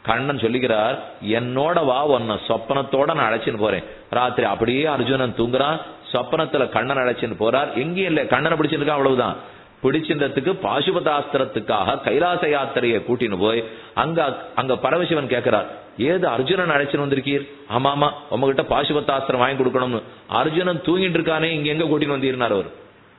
கண்ணன் சொல்லிக்கிறார் என்னோட வா உன்னை சொப்பனத்தோட நான் அழைச்சின்னு போறேன் ராத்திரி அப்படியே அர்ஜுனன் தூங்குறான் சொப்பனத்துல கண்ணன் அழைச்சின்னு போறார் எங்கேயும் இல்ல கண்ணனை பிடிச்சிருக்கான் அவ்வளவுதான் பிடிச்சின்றதுக்கு பாசுபதாஸ்திரத்துக்காக கைலாச யாத்திரையை கூட்டின்னு போய் அங்க அங்க பரமசிவன் கேட்கிறார் ஏது அர்ஜுனன் அழைச்சின்னு வந்திருக்கீர் ஆமா ஆமா உங்ககிட்ட பாசுபதாஸ்திரம் வாங்கி கொடுக்கணும்னு அர்ஜுனன் தூங்கிட்டு இருக்கானே இங்க எங்க கூட்டின்னு வந்தீர்னார் அவர்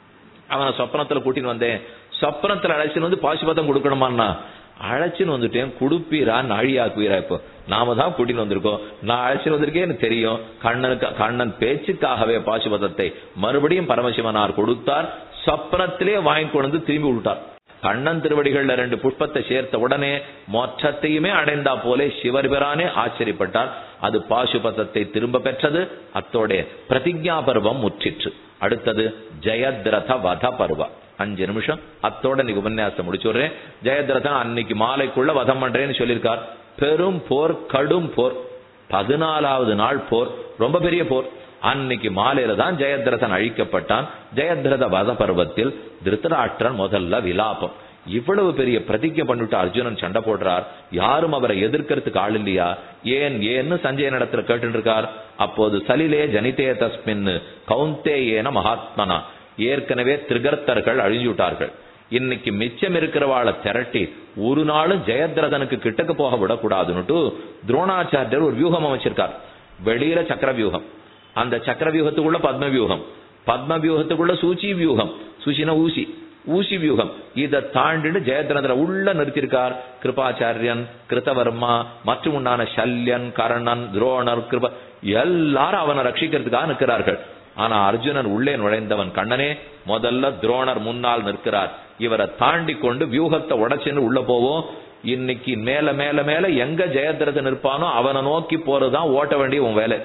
அவனை சொப்பனத்துல கூட்டின்னு வந்தேன் சொப்பனத்துல அழைச்சின்னு வந்து பாசுபதம் கொடுக்கணுமான்னா அழைச்சின்னு வந்துட்டேன் குடுப்பீரா நாழியாக்குவீரா இப்போ நாம தான் கூட்டின்னு வந்திருக்கோம் நான் அழைச்சின்னு வந்திருக்கேன் எனக்கு தெரியும் கண்ணனுக்கு கண்ணன் பேச்சுக்காகவே பாசுபதத்தை மறுபடியும் பரமசிவனார் கொடுத்தார் சொப்பனத்திலே வாங்கி கொண்டு வந்து திரும்பி விட்டார் கண்ணன் திருவடிகள்ல ரெண்டு புஷ்பத்தை சேர்த்த உடனே மோட்சத்தையுமே அடைந்தா போலே சிவர்பிரானே ஆச்சரியப்பட்டார் அது பாசுபதத்தை திரும்ப பெற்றது அத்தோடைய பிரதிஜா பருவம் முற்றிற்று அடுத்தது ஜெயத்ரத வத பருவம் அஞ்சு நிமிஷம் அத்தோட இன்னைக்கு உபன்யாசம் முடிச்சுடுறேன் ஜெயத்ரதன் அன்னைக்கு மாலைக்குள்ள வதம் பண்றேன்னு சொல்லியிருக்கார் பெரும் போர் கடும் போர் பதினாலாவது நாள் போர் ரொம்ப பெரிய போர் அன்னைக்கு மாலையில தான் ஜெயத்ரதன் அழிக்கப்பட்டான் ஜெயத்ரத வத பருவத்தில் திருத்தராஷ்டிரன் முதல்ல விலாபம் இவ்வளவு பெரிய பிரதிஜை பண்ணிட்டு அர்ஜுனன் சண்டை போடுறார் யாரும் அவரை எதிர்க்கிறதுக்கு ஆள் இல்லையா ஏன் ஏன்னு சஞ்சய நடத்துல கேட்டு இருக்கார் அப்போது சலிலே ஜனிதே தஸ்மின் கவுந்தே ஏன மகாத்மனா ஏற்கனவே திரிகர்த்தர்கள் அழிஞ்சுட்டார்கள் இன்னைக்கு மிச்சம் இருக்கிறவாளை திரட்டி ஒரு நாளும் ஜெயத்ரதனுக்கு கிட்டக்கு போக விடக்கூடாதுன்னுட்டு துரோணாச்சாரியர் ஒரு வியூகம் அமைச்சிருக்கார் வெளியில சக்கர வியூகம் அந்த சக்கர வியூகத்துக்குள்ள பத்ம வியூகம் பத்ம வியூகத்துக்குள்ள சூச்சி வியூகம் சூச்சினா ஊசி ஊசி வியூகம் இதை தாண்டிட்டு ஜெயத்ரதனை உள்ள நிறுத்தியிருக்கார் கிருபாச்சாரியன் கிருத்தவர்மா மற்றும் உண்டான சல்யன் கர்ணன் துரோணர் கிருப எல்லாரும் அவனை ரட்சிக்கிறதுக்காக நிற்கிறார்கள் ஆனா அர்ஜுனன் உள்ளே நுழைந்தவன் கண்ணனே முதல்ல துரோணர் முன்னால் நிற்கிறார் இவரை தாண்டி கொண்டு வியூகத்தை உடைச்சுன்னு உள்ள போவோம் இன்னைக்கு மேல மேல மேல எங்க ஜெயத்ரதன் இருப்பானோ அவனை நோக்கி போறதுதான் ஓட்ட வேண்டிய உன் வேலை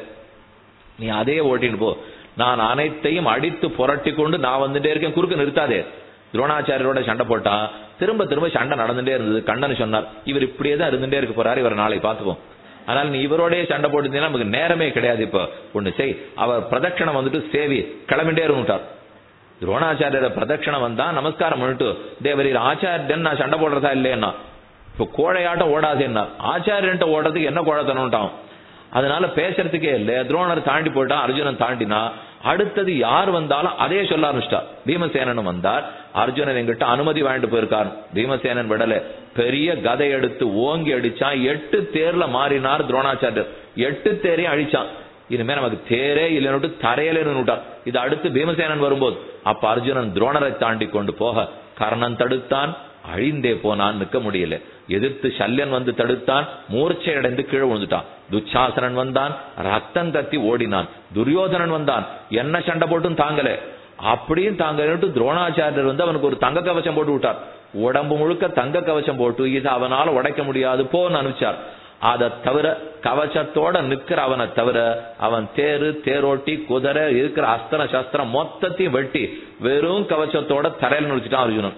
நீ அதே ஓட்டிட்டு போ நான் அனைத்தையும் அடித்து புரட்டி கொண்டு நான் வந்துட்டே இருக்கேன் குறுக்க நிறுத்தாதே துரோணாச்சாரியரோட சண்டை போட்டான் திரும்ப திரும்ப சண்டை நடந்துட்டே இருந்தது கண்ணன் சொன்னார் இவர் இப்படியே தான் இருந்துட்டே இருக்க போறாரு இவர் நாளைக்கு பார்த்துப்போம் அதனால நீ இவரோடய சண்டை போட்டுருந்தீங்கன்னா நமக்கு நேரமே கிடையாது இப்போ ஒண்ணு செய் அவர் பிரதட்சணம் வந்துட்டு சேவி கிளம்பிட்டே இருந்துட்டார் துரோணாச்சாரியர பிரதட்சணம் வந்தா நமஸ்காரம் பண்ணிட்டு தேவரீர் ஆச்சாரியன் நான் சண்டை போடுறதா இல்லையன்னா இப்போ கோழையாட்டம் ஓடாதேன்னா ஆச்சாரியன்ட்ட ஓடுறதுக்கு என்ன கோழத்தனம்ட்டான் அதனால பேசுறதுக்கே இல்ல துரோணர் தாண்டி போயிட்டான் அர்ஜுனன் தாண்டினா அடுத்தது யார் வந்தாலும் அதே சொல்ல ஆரம்பிச்சிட்டா பீமசேனன் வந்தார் அர்ஜுனன் எங்கிட்ட அனுமதி வாங்கிட்டு போயிருக்கார் பீமசேனன் விடல பெரிய கதை எடுத்து ஓங்கி அடிச்சான் எட்டு தேர்ல மாறினார் துரோணாச்சாரியர் எட்டு தேரையும் அழிச்சான் இனிமே நமக்கு தேரே இல்லைன்னு தரையில நின்னுட்டான் இது அடுத்து பீமசேனன் வரும்போது அப்ப அர்ஜுனன் துரோணரை தாண்டி கொண்டு போக கர்ணன் தடுத்தான் அழிந்தே போனான் நிக்க முடியல எதிர்த்து சல்யன் வந்து தடுத்தான் மூர்ச்சை அடைந்து கீழே விழுந்துட்டான் துச்சாசனன் வந்தான் ரத்தம் கத்தி ஓடினான் துரியோதனன் வந்தான் என்ன சண்டை போட்டும் தாங்கல அப்படியும் தாங்கலன்ட்டு துரோணாச்சாரியர் வந்து அவனுக்கு ஒரு தங்க கவசம் போட்டு விட்டார் உடம்பு முழுக்க தங்க கவசம் போட்டு இது அவனால உடைக்க முடியாது போன்னு அனுப்பிச்சார் அதை தவிர கவசத்தோட நிக்கிற அவனை தவிர அவன் தேரு தேரோட்டி குதிரை இருக்கிற அஸ்திர சஸ்திரம் மொத்தத்தையும் வெட்டி வெறும் கவசத்தோட தரையில் நிறுத்திட்டான் அர்ஜுனன்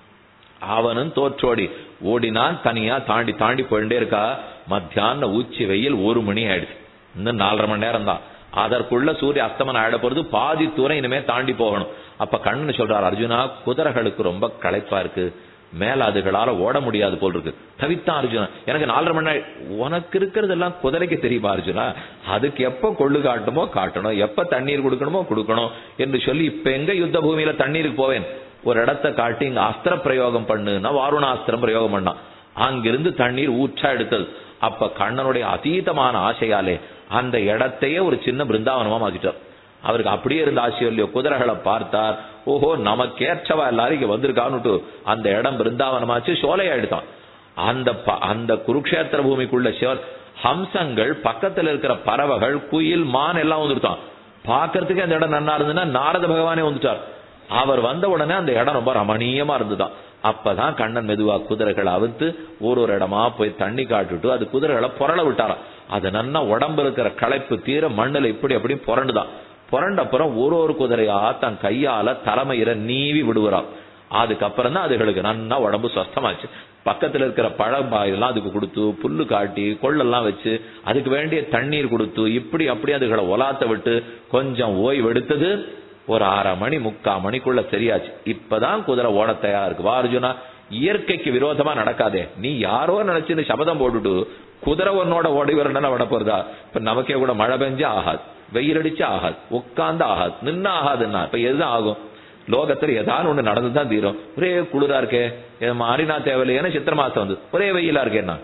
அவனும் தோற்றோடி ஓடினான் தனியா தாண்டி தாண்டி போயிட்டே இருக்கா மத்தியான உச்சி வெயில் ஒரு மணி ஆயிடுச்சு இன்னும் நாலரை மணி நேரம் தான் அதற்குள்ள சூரிய அஸ்தமனம் ஆயிட போறது பாதி தூரம் இனிமே தாண்டி போகணும் அப்ப கண்ணன் சொல்றார் அர்ஜுனா குதிரைகளுக்கு ரொம்ப களைப்பா இருக்கு மேல அதுகளால ஓட முடியாது போல் இருக்கு தவித்தான் அர்ஜுனா எனக்கு நாலரை மணி நேரம் உனக்கு இருக்கிறதெல்லாம் குதிரைக்கு தெரியுமா அர்ஜுனா அதுக்கு எப்ப கொள்ளு காட்டுமோ காட்டணும் எப்ப தண்ணீர் கொடுக்கணுமோ கொடுக்கணும் என்று சொல்லி இப்ப எங்க யுத்த பூமியில தண்ணீருக்கு போவேன் ஒரு இடத்த காட்டி இங்க அஸ்திர பிரயோகம் பண்ணுன்னா வாருணாஸ்திரம் பிரயோகம் பண்ணான் அங்கிருந்து தண்ணீர் ஊற்றா எடுத்தது அப்ப கண்ணனுடைய அதீதமான ஆசையாலே அந்த இடத்தையே ஒரு சின்ன பிருந்தாவனமா மாத்திட்டார் அவருக்கு அப்படியே இருந்த ஆசையோ இல்லையோ குதிரைகளை பார்த்தார் ஓஹோ நமக்கேற்றவா எல்லாரும் இங்க வந்திருக்கான்னுட்டு அந்த இடம் பிருந்தாவனமாச்சு சோலையாயிடுதான் அந்த ப- அந்த குருக்ஷேத்திர பூமிக்குள்ள சிவர் ஹம்சங்கள் பக்கத்துல இருக்கிற பறவைகள் குயில் மான் எல்லாம் வந்துருத்தான் பார்க்கறதுக்கு அந்த இடம் நன்னா இருந்ததுன்னா நாரத பகவானே வந்துட்டார் அவர் வந்த உடனே அந்த இடம் ரொம்ப ரமணீயமா இருந்துதான் அப்பதான் கண்ணன் மெதுவா குதிரைகளை அவுத்து ஒரு ஒரு இடமா போய் தண்ணி காட்டுட்டு அது குதிரைகளை புரள விட்டாராம் அது நன்னா உடம்பு இருக்கிற களைப்பு தீர மண்ணுல இப்படி அப்படி புரண்டுதான் புரண்ட அப்புறம் ஒரு ஒரு குதிரையா தன் கையால தலைமையில நீவி விடுவாராம் அதுக்கப்புறம் தான் அதுகளுக்கு நன்னா உடம்பு சொஸ்தமாச்சு பக்கத்துல இருக்கிற பழம்பாயெல்லாம் அதுக்கு கொடுத்து புல்லு காட்டி கொள்ளெல்லாம் வச்சு அதுக்கு வேண்டிய தண்ணீர் கொடுத்து இப்படி அப்படி அதுகளை ஒலாத்த விட்டு கொஞ்சம் ஓய்வு எடுத்தது ஒரு அரை மணி முக்கா மணிக்குள்ள சரியாச்சு இப்பதான் குதிரை ஓட தயாரா இருக்கு வா அர்ஜுனா இயற்கைக்கு விரோதமா நடக்காதே நீ யாரோ நினைச்சு சபதம் போட்டுட்டு குதிரை ஒன்னோட ஓடி வரணும்னா விட போறதா இப்ப நமக்கே கூட மழை பெஞ்சா ஆகாது வெயில் அடிச்சா ஆகாது உட்கார்ந்து ஆகாது நின்னு ஆகாதுன்னா இப்ப எதுதான் ஆகும் லோகத்துல ஏதாவது ஒண்ணு நடந்துதான் தீரும் ஒரே குளிரா இருக்கே இது மாறினா தேவையில்லைன்னா சித்திர மாசம் வந்து ஒரே வெயிலா இருக்கேன்னா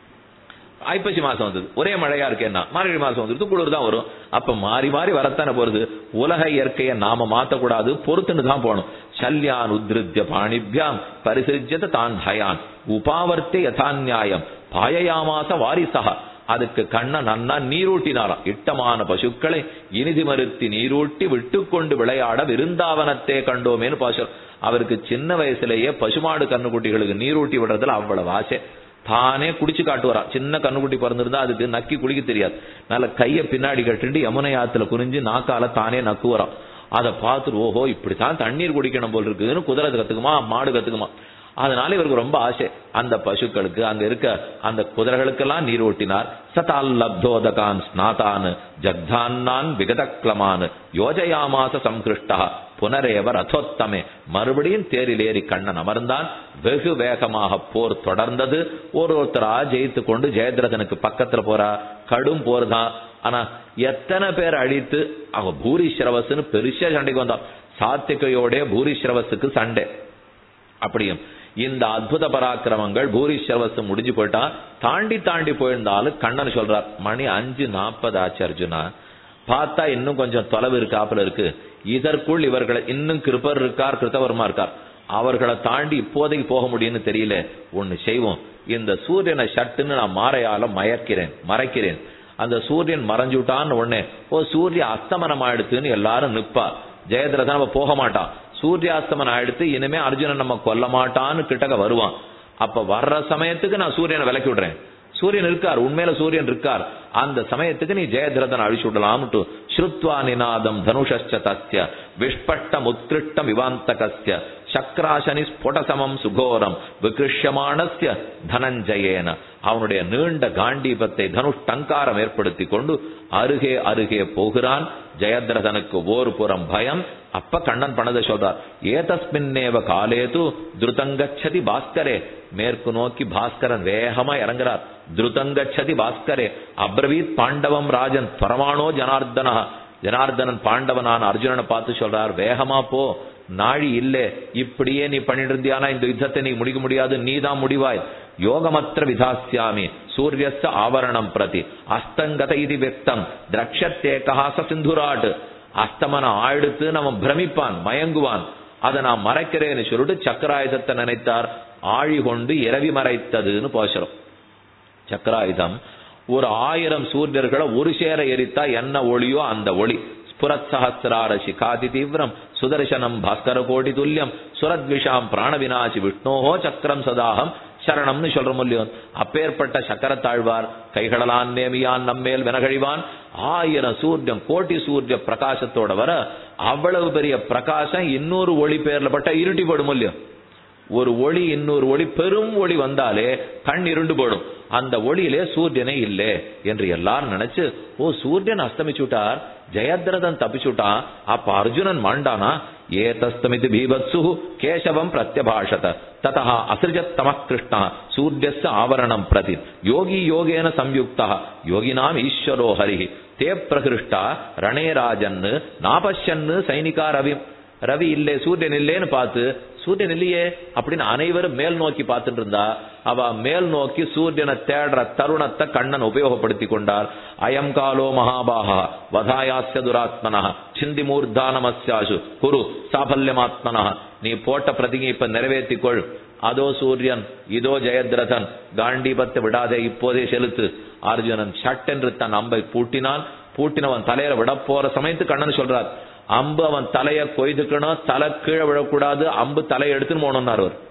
ஐப்பசி மாசம் வந்தது ஒரே மழையா இருக்கேன்னா மார்கழி மாசம் வந்துருது குளிர் தான் வரும் அப்ப மாறி மாறி வரத்தானே போறது உலக இயற்கையை நாம மாத்தக்கூடாது பொறுத்துன்னு தான் போகணும் சல்யான் உத்ருத்ய பாணிபியாம் பரிசிருஜ்யத தான் தயான் உபாவர்த்தே யதாநியாயம் பாயயாமாச வாரிசா அதுக்கு கண்ண நன்னா நீரூட்டினாராம் இட்டமான பசுக்களை இனிதி மறுத்தி நீரூட்டி விட்டுக்கொண்டு விளையாட விருந்தாவனத்தே கண்டோமேன்னு பாசம் அவருக்கு சின்ன வயசுலயே பசுமாடு கண்ணுக்குட்டிகளுக்கு நீரூட்டி விடுறதுல அவ்வளவு ஆசை தானே குடிச்சு காட்டுவாராம் சின்ன கண்ணுக்குட்டி பிறந்திருந்தா அதுக்கு நக்கி குடிக்க தெரியாது நல்ல கைய பின்னாடி கட்டிட்டு யமுனை ஆத்துல குறிஞ்சு நாக்கால தானே நக்குவராம் அதை பார்த்துட்டு ஓஹோ இப்படித்தான் தண்ணீர் குடிக்கணும் போல் இருக்குன்னு குதிரை கத்துக்குமா மாடு கத்துக்குமா அதனால இவருக்கு ரொம்ப ஆசை அந்த பசுக்களுக்கு அங்க இருக்க அந்த குதிரைகளுக்கெல்லாம் நீர் ஓட்டினார் சதால் லப்தோதகான் ஸ்நாதான் ஜக்தான்னான் விகதக்லமான் யோஜயாமாச சம்கிருஷ்டா புனரேவ ரதோத்தமே மறுபடியும் தேரில் ஏறி கண்ணன் அமர்ந்தான் வெகு வேகமாக போர் தொடர்ந்தது ஒரு ஒருத்தரா ஜெயித்து கொண்டு ஜெயத்ரதனுக்கு பக்கத்துல போறா கடும் போர் தான் ஆனா எத்தனை பேர் அழித்து அவ பூரிஸ்ரவஸ்னு பெருசா சண்டைக்கு வந்தான் சாத்திகையோட பூரிஸ்ரவஸுக்கு சண்டை அப்படியும் இந்த அற்புத பராக்கிரமங்கள் பூரிஸ்ரவசம் முடிஞ்சு போயிட்டான் தாண்டி தாண்டி போயிருந்தாலும் கண்ணன் சொல்றார் மணி அஞ்சு நாற்பது ஆச்சு அர்ஜுனா பார்த்தா இன்னும் கொஞ்சம் தொலைவு இருக்காப்புல இருக்கு இதற்குள் இவர்களை இன்னும் கிருப்பர் இருக்கார் கிருத்தவர்மா இருக்கார் அவர்களை தாண்டி இப்போதைக்கு போக முடியும்னு தெரியல ஒண்ணு செய்வோம் இந்த சூரியனை சட்டுன்னு நான் மாறையால மயக்கிறேன் மறைக்கிறேன் அந்த சூரியன் மறைஞ்சுட்டான்னு உடனே ஓ சூரிய அஸ்தமனம் ஆயிடுத்துன்னு எல்லாரும் நிப்பா ஜெயதிரதன் அவ போக மாட்டான் சூரியாஸ்தமனம் ஆயிடுத்து இனிமே அர்ஜுனன் நம்ம கொல்ல மாட்டான்னு கிட்டக்க வருவான் அப்ப வர்ற சமயத்துக்கு நான் சூரியனை விலக்கி விடுறேன் சூரியன் இருக்கார் உண்மையில சூரியன் இருக்கார் அந்த சமயத்துக்கு நீ ஜெயதிரதன் அழிச்சு விடலாம்ட்டு ஸ்ருத்வா நிநாதம் தனுஷஸ்ச தஸ்ய விஷ்பட்டம் உத்கிருஷ்டம் விவாந்தகஸ்ய சக்ராசனி ஸ்புடசமம் சுகோரம் விகிருஷ்யமானஸ்ய தனஞ்சயேன அவனுடைய நீண்ட காண்டீபத்தை தனுஷ் டங்காரம் ஏற்படுத்தி கொண்டு அருகே அருகே போகிறான் ஜெயத்ரதனுக்கு ஓர் புறம் பயம் அப்ப கண்ணன் பண்ணதை சொல்றார் ஏதஸ்மின்னேவ காலேது திருதங்கச்சதி பாஸ்கரே மேற்கு நோக்கி பாஸ்கரன் வேகமா இறங்குறார் திருதங்கச்சதி பாஸ்கரே அப்ரவீத் பாண்டவம் ராஜன் பரமானோ ஜனார்தனா ஜனார்தனன் பாண்டவனான அர்ஜுனனை பார்த்து சொல்றார் வேகமா போ நாழி இல்லே இப்படியே நீ பண்ணிட்டு இருந்தியானா இந்த யுத்தத்தை நீ முடிக்க முடியாது நீ தான் முடிவாய் யோகமத்திர விதாசியாமி சூரியஸ்த ஆவரணம் பிரதி அஸ்தங்கத இது வெக்தம் திரக்ஷத்தேகாச சிந்துராட் அஸ்தமனம் ஆயிடுத்து அவன் பிரமிப்பான் மயங்குவான் அதை நான் மறைக்கிறேன்னு சொல்லிட்டு சக்கராயுதத்தை நினைத்தார் ஆழி கொண்டு இரவி மறைத்ததுன்னு போசரம் சக்கராயுதம் ஒரு ஆயிரம் சூரியர்களை ஒரு சேர எரித்தா என்ன ஒளியோ அந்த ஒளி ஸ்புரத் சஹசிரார சிகாதி தீவிரம் சுதர்சனம் பாஸ்கர கோடி துல்லியம் சுரத்விஷாம் பிராணவினாசி விஷ்ணோஹோ சக்கரம் சதாகம் சரணம்னு சொல்றோம் இல்லையோ அப்பேற்பட்ட சக்கரத்தாழ்வார் கைகளலான் நேமியான் நம்மேல் வினகழிவான் ஆயிரம் சூரியன் கோட்டி சூரிய பிரகாசத்தோட வர அவ்வளவு பெரிய பிரகாசம் இன்னொரு ஒளி பேர்ல பட்ட இருட்டி போடும் இல்லையோ ஒரு ஒளி இன்னொரு ஒளி பெரும் ஒளி வந்தாலே கண் இருண்டு போடும் அந்த ஒளியிலே சூரியனே இல்லை என்று எல்லாரும் நினைச்சு ஓ சூரியன் அஸ்தமிச்சுட்டார் ஜெயத்ரதன் தப்பிச்சுட்டான் அப்ப அர்ஜுனன் மாண்டானா ஏதஸ்தமிதி பீபத்சு கேசவம் பிரத்யபாஷத ததா அசிருஜத் தம கிருஷ்ணா சூரியஸ்ய ஆவரணம் பிரதி யோகி யோகேன சம்யுக்தா யோகினாம் ஈஸ்வரோ ஹரி தே பிரகிருஷ்டா ரணேராஜன்னு நாபஷன்னு சைனிகா ரவி ரவி இல்லே சூரியன் இல்லேன்னு பார்த்து சூரியன் இல்லையே அப்படின்னு அனைவரும் மேல் நோக்கி பார்த்துட்டு இருந்தா அவ மேல் நோக்கி சூரியனை தேடுற தருணத்தை கண்ணன் உபயோகப்படுத்தி கொண்டார் அயம் காலோ மகாபாகா வதாயாஸ்ய துராத்மனா சிந்தி மூர்தானமஸ்யாசு குரு சாபல்யமாத்மனா நீ போட்ட பிரதிகை இப்ப நிறைவேற்றிக்கொள் அதோ சூரியன் இதோ ஜெயத்ரதன் காண்டீபத்தை விடாதே இப்போதே செலுத்து அர்ஜுனன் சட்டென்று தன் அம்பை பூட்டினான் பூட்டினவன் தலையில விட போற சமயத்து கண்ணன் சொல்றார் அம்பு அவன் தலைய கொய்துக்கணும் தலை கீழே விழக்கூடாது அம்பு தலையை எடுத்துன்னு போகணும்னார் அவர்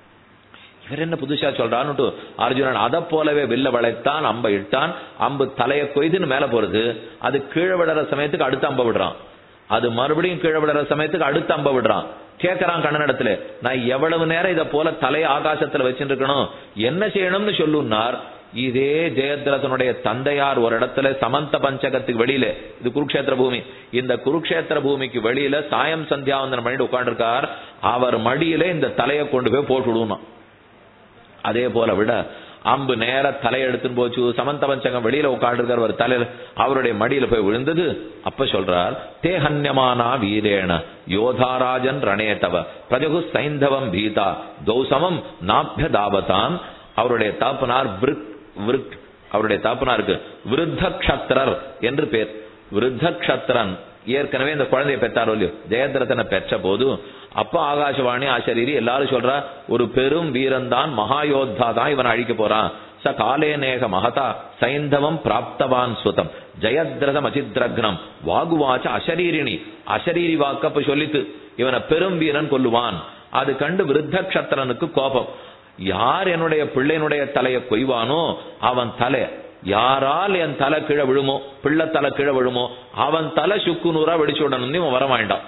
இவர் என்ன புதுசா சொல்றான்னு அர்ஜுனன் அதை போலவே வில்ல வளைத்தான் அம்பை இட்டான் அம்பு தலைய கொய்துன்னு மேல போறது அது கீழே விடுற சமயத்துக்கு அடுத்த அம்ப விடுறான் அது மறுபடியும் கீழே விடுற சமயத்துக்கு அடுத்த அம்ப விடுறான் கேட்கறான் கண்ணனிடத்துல நான் எவ்வளவு நேரம் இதை போல தலைய ஆகாசத்துல வச்சுட்டு இருக்கணும் என்ன செய்யணும்னு சொல்லுன்னார் இதே ஜெயத்ரதனுடைய தந்தையார் ஒரு இடத்துல சமந்த பஞ்சகத்துக்கு வெளியில இது குருக்ஷேத்திர பூமி இந்த குருக்ஷேத்திர பூமிக்கு வெளியில சாயம் சந்தியாவந்தனம் பண்ணிட்டு உட்காந்துருக்கார் அவர் மடியில இந்த தலையை கொண்டு போய் போட்டு விடுவோம் அதே போல விட அம்பு நேர தலை எடுத்துன்னு போச்சு சமந்த பஞ்சகம் வெளியில உட்காந்துருக்கார் ஒரு தலையில அவருடைய மடியில போய் விழுந்தது அப்ப சொல்றார் தே ஹன்யமானா வீரேண யோதாராஜன் ரணேதவ பிரஜகு சைந்தவம் பீதா தௌசமம் நாபிய தாபதான் அவருடைய தாப்பனார் விருக் விருக் அவருடைய தாப்பனாருக்கு விருத்த க்ஷத்ரர் என்று பேர் விருத்த க்ஷத்ரன் ஏற்கனவே இந்த குழந்தையை பெற்றாரோ இல்லையோ ஜெயத்ரதனை பெற்ற போது அப்ப ஆகாசவாணி ஆச்சரியரி எல்லாரும் சொல்றா ஒரு பெரும் வீரன் தான் மகாயோத்தா தான் இவன் அழிக்க போறான் ச காலேநேக மகதா சைந்தவம் பிராப்தவான் சுதம் ஜெயத்ரதம் அச்சித்ரக்னம் வாகுவாச்ச அசரீரிணி அசரீரி வாக்கப்ப சொல்லித்து இவனை பெரும் வீரன் கொல்லுவான் அது கண்டு விருத்த க்ஷத்ரனுக்கு கோபம் யார் என்னுடைய பிள்ளையினுடைய தலையை கொய்வானோ அவன் தலை யாரால் என் தலை கீழே விழுமோ பிள்ளை தலை கீழே விழுமோ அவன் தலை சுக்கு நூறா வெடிச்சு விடணும்னு இவன் வர வேண்டாம்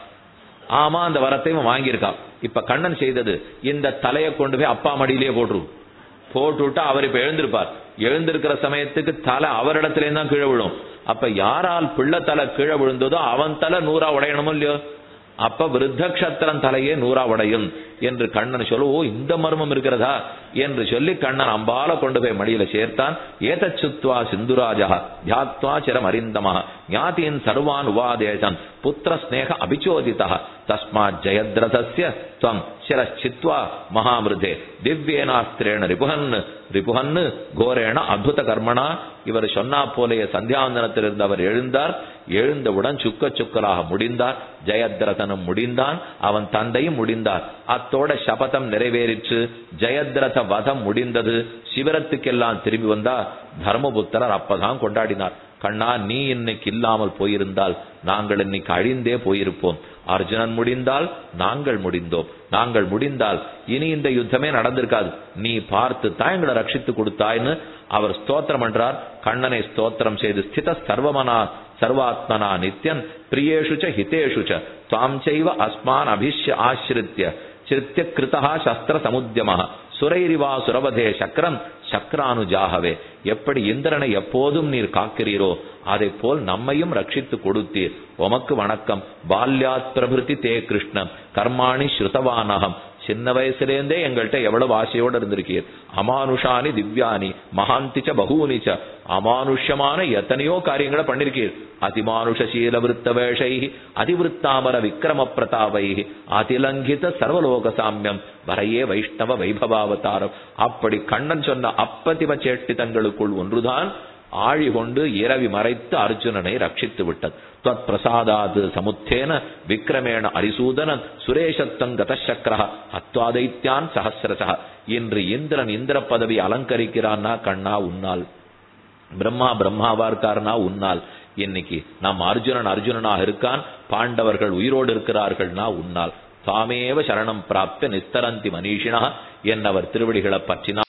ஆமா அந்த வரத்தை இவன் வாங்கியிருக்கான் இப்ப கண்ணன் செய்தது இந்த தலையை கொண்டு போய் அப்பா மடியிலேயே போட்டுரு போட்டு விட்டா அவர் இப்ப எழுந்திருப்பார் எழுந்திருக்கிற சமயத்துக்கு தலை அவரிடத்துல தான் கீழே விழும் அப்ப யாரால் பிள்ளை தலை கீழே விழுந்ததோ அவன் தலை நூறா உடையணுமோ இல்லையோ அப்ப விருத்தக்ஷத்திரன் தலையே நூறா உடையும் என்று கண்ணன் சொல்ல ஓ இந்த மர்மம் இருக்கிறதா என்று சொல்லி கண்ணன் அம்பால கொண்டு போய் மடியில சேர்த்தான் ஏதச்சுத்வா சிந்துராஜா தியாத்வா சிரம் அறிந்தமா ஞாதீன் சர்வான் உவாதேசன் புத்திர ஸ்நேக அபிச்சோதிதா தஸ்மாத் ஜெயத்ரதஸ்ய துவம் சிரச்சித்வா மகாமிருதே திவ்யேனாஸ்திரேண ரிபுகன் ரிபுகன் கோரேண அத்புத கர்மணா இவர் சொன்னா போலேயே சந்தியாவந்தனத்திலிருந்து அவர் எழுந்தார் எழுந்தவுடன் சுக்க சுக்கலாக முடிந்தார் ஜெயத்ரதனும் முடிந்தான் அவன் தந்தையும் முடிந்தார் அத்தோட சபதம் நிறைவேறிற்று ஜெயத்ரத வதம் முடிந்தது சிவரத்துக்கெல்லாம் திரும்பி வந்தார் தர்மபுத்திரர் அப்பதான் கொண்டாடினார் கண்ணா நீ இன்னைக்கு இல்லாமல் போயிருந்தால் நாங்கள் இன்னைக்கு அழிந்தே போயிருப்போம் அர்ஜுனன் முடிந்தால் நாங்கள் முடிந்தோம் நாங்கள் முடிந்தால் இனி இந்த யுத்தமே நடந்திருக்காது நீ பார்த்து தான் எங்களை ரட்சித்து கொடுத்தாய்னு அவர் ஸ்தோத்திரம் என்றார் கண்ணனை ஸ்தோத்திரம் செய்து ஸ்தித சர்வமனா சர்வாத்மனா நித்யன் பிரியேஷு ச ஹிதேஷு ச துவாம் செய்வ அஸ்மான் அபிஷ்ய ஆசிரித்ய சிருத்திய கிருதா சஸ்திர சமுத்தியமா சுரைரிவா சுரவதே சக்கரம் சக்கரானுஜாகவே எப்படி இந்திரனை எப்போதும் நீர் காக்கிறீரோ அதை போல் நம்மையும் ரட்சித்து கொடுத்தீர் உமக்கு வணக்கம் பால்யாத் பிரபிருத்தி தே கிருஷ்ணம் கர்மாணி ஸ்ருதவானகம் சின்ன வயசுலேருந்தே எங்கள்கிட்ட எவ்வளவு ஆசையோடு இருந்திருக்கீர் அமானுஷானி திவ்யானி மகாந்திச்ச பகூனிச்ச அமானுஷ்யமான எத்தனையோ காரியங்களை பண்ணிருக்கீர் அதிமானுஷசீல விருத்த வேஷை அதிவிருத்தாமர விக்ரம பிரதாபை அதிலங்கித சர்வலோக சாமியம் வரையே வைஷ்ணவ வைபவாவதாரம் அப்படி கண்ணன் சொன்ன அப்பதிம சேட்டிதங்களுக்குள் ஒன்றுதான் ஆழி கொண்டு இரவி மறைத்து அர்ஜுனனை ரட்சித்து விட்டது त्वत् பிரசாதாத் சமுத்தேன விக்ரமேண அரிசூதனன் சுரேஷத்தம் கதசக்கர அத்வாதைத்யான் சஹசிரசா இன்று இந்திரன் இந்திர பதவி அலங்கரிக்கிறான்னா கண்ணா உன்னால் பிரம்மா பிரம்மாவா இருக்காருனா உன்னால் இன்னைக்கு நம் அர்ஜுனன் அர்ஜுனனாக இருக்கான் பாண்டவர்கள் உயிரோடு இருக்கிறார்கள்னா உன்னால் தாமேவ சரணம் பிராப்த நிஸ்தரந்தி மனிஷினா என்னவர் திருவடிகளை பற்றினார்